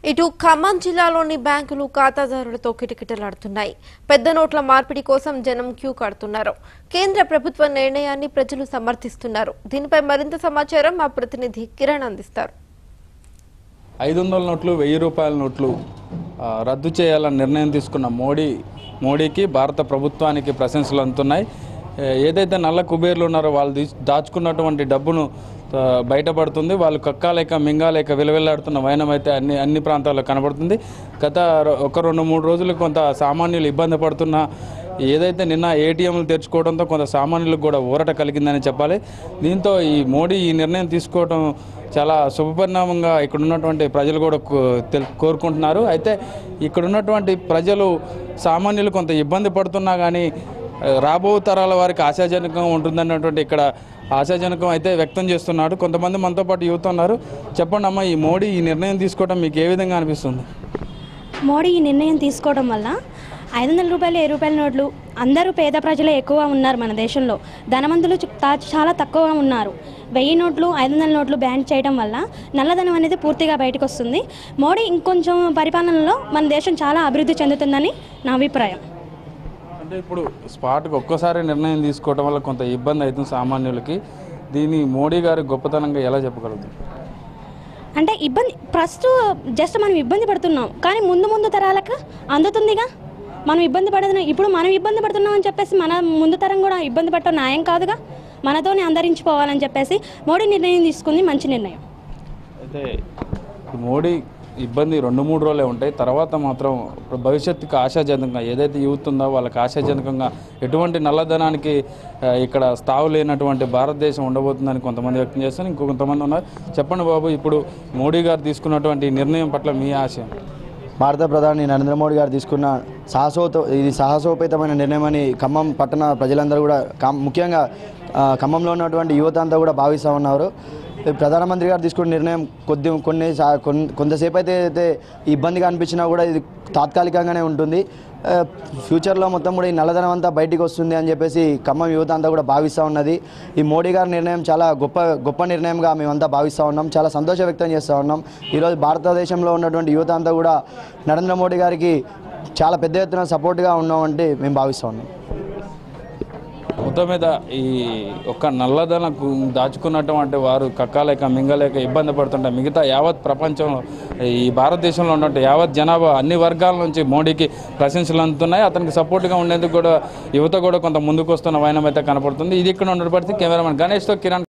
ఇటు ఖమ్మం జిల్లాలోని బ్యాంకులు ఖాతాదారులతో కిటకిటలాడుతున్నాయి పెద్ద నోట్ల మార్పిడి కోసం జనం క్యూ కడుతున్నారు కేంద్ర ప్రభుత్వ నిర్ణయాన్ని ప్రజలు సమర్థిస్తున్నారు దీనిపై మరింత సమాచారం మా ప్రతినిధి కిరణ్ అందిస్తారు ఐదు వందల నోట్లు వెయ్యి రూపాయల నోట్లు ఆ, రద్దు చేయాలని నిర్ణయం తీసుకున్న మోడీ మోడీకి భారత ప్రభుత్వానికి ప్రశంసలు అందుతున్నాయి ఏ, ఏదైతే నల్ల కుబేర్లు ఉన్నారో వాళ్ళు తీసి- దాచుకున్నటువంటి డబ్బును ఆ, బయటపడుతుంది వాళ్ళు కక్కాలేక మింగాలేక విలువెల్లాడుతున్న వైనం అయితే అన్ని అన్ని ప్రాంతాల్లో కనబడుతుంది గత రొ- ఒక రెండు మూడు రోజులు కొంత సామాన్యులు ఇబ్బంది పడుతున్న ఏదైతే నిన్న ఏటీఎంలు తెరుచుకోవడంతో కొంత సామాన్యులకు కూడా ఊరట కలిగిందని చెప్పాలి దీంతో ఈ మోడీ ఈ నిర్ణయం తీసుకోవడం చాలా శుభపరిణామంగా ఇక్కడ ఉన్నటువంటి ప్రజలు కూడా కో- తెల్- కోరుకుంటున్నారు అయితే ఇక్కడ ఉన్నటువంటి ప్రజలు సామాన్యులు కొంత ఇబ్బంది పడుతున్నా కానీ ఆ, రాబో తరాల వారికి ఆశాజనకంగా ఉంటుందన్నటువంటి ఇక్కడ ఆశాజనకం అయితే వ్యక్తం చేస్తున్నాడు కొంతమంది మనతో పాటు యువత ఉన్నారు చెప్పండి అమ్మా ఈ మోడీ ఈ నిర్ణయం తీసుకోవడం మీకు ఏ విధంగా అనిపిస్తుంది మోడీ ఈ నిర్ణయం తీసుకోవడం వల్ల ఐదు వందల రూపాయలు ఏ రూపాయల నోట్లు అందరూ పేద ప్రజలే ఎక్కువ ఉన్నారు మన దేశంలో ధనవంతులు చు- తా- చాలా తక్కువగా ఉన్నారు వెయ్యి నోట్లు ఐదు వందల నోట్లు బ్యాన్ చేయడం వల్ల నల్లధనం అనేది పూర్తిగా బయటకు వస్తుంది మోడీ ఇంకొంచెం పరిపాలనలో మన దేశం చాలా అభివృద్ధి చెందుతుందని నా అభిప్రాయం అంటే ఇప్పుడు స్పాట్కి ఒక్కసారి నిర్ణయం తీసుకోవడం వల్ల కొంత ఇబ్బంది అవుతుంది సామాన్యులకి దీన్ని మోడీ గారి గొప్పతనంగా ఎలా చెప్పగలుగుతారు అంటే ఇబ్బంది ప్రస్తుతం జస్ట్ మనం ఇబ్బంది పడుతున్నాం కానీ ముందు ముందు తరాలకు అందుతుందిగా మనం ఇబ్బంది పడుతున్నాం ఇప్పుడు మనం ఇబ్బంది పడుతున్నాం అని చెప్పేసి మన ముందు తరం కూడా ఇబ్బంది పడటం న్యాయం కాదుగా మనతోనే అందరించిపోవాలని చెప్పేసి మోడీ నిర్ణయం తీసుకుంది మంచి నిర్ణయం అయితే ఈ మోడీ ఇబ్బంది రెండు మూడు రోజులే ఉంటాయి తర్వాత మాత్రం భవిష్యత్తుకి ఆశాజనకంగా ఏదైతే యూత్ ఉందో వాళ్ళకి ఆశాజనకంగా ఎటువంటి నల్లధనానికి ఆ, ఇక్కడ స్థావు లేనటువంటి భారతదేశం ఉండబోతుందని కొంతమంది వ్యక్తం చేస్తారు ఇంకో కొంతమంది ఉన్నారు చెప్పండి బాబు ఇప్పుడు మోడీ గారు తీసుకున్నటువంటి నిర్ణయం పట్ల మీ ఆశ భారత ప్రధాని నరేంద్ర మోడీ గారు తీసుకున్న సాహసోత ఇది సాహసోపేతమైన నిర్ణయమని ఖమ్మం పట్టణ ప్రజలందరూ కూడా కమ్- ముఖ్యంగా ఆ, ఖమ్మంలో ఉన్నటువంటి యువత అంతా కూడా భావిస్తూ ఉన్నారు ఈ ప్రధానమంత్రి గారు తీసుకున్న నిర్ణయం కొద్ది కొన్ని సా- కొన్- కొంతసేపు అయితే అయితే ఇబ్బందిగా అనిపించినా కూడా ఇది తాత్కాలికంగానే ఉంటుంది ఆ, ఫ్యూచర్లో మొత్తం కూడా ఈ నల్లధనం అంతా బయటికి వస్తుంది అని చెప్పేసి ఖమ్మం యువత అంతా కూడా భావిస్తూ ఉన్నది ఈ మోడీ గారి నిర్ణయం చాలా గొప్ప గొప్ప నిర్ణయంగా మేమంతా భావిస్తూ ఉన్నాం చాలా సంతోషం వ్యక్తం చేస్తూ ఉన్నాం ఈరోజు భారతదేశంలో ఉన్నటువంటి యువత అంతా కూడా నరేంద్ర మోడీ గారికి చాలా పెద్ద ఎత్తున సపోర్ట్గా ఉన్నామంటే మేము భావిస్తూ ఉన్నాం మొత్తం మీద ఈ ఒక్క నల్లధన దాచుకున్నటువంటి వారు కక్కాలేక మింగలేక ఇబ్బంది పడుతుంటే మిగతా యావత్ ప్రపంచంలో ఈ భారతదేశంలో ఉన్నట్టు యావత్ జనాభా అన్ని వర్గాల నుంచి మోడీకి ప్రశంసలు అందుతున్నాయి అతనికి సపోర్ట్గా ఉండేందుకు కూడా యువత కూడా కొంత ముందుకు వస్తున్న వైనం అయితే కనపడుతుంది ఇది ఇక్కడ ఉన్నటువంటి కెమెరామెన్ గణేష్తో కిరణ్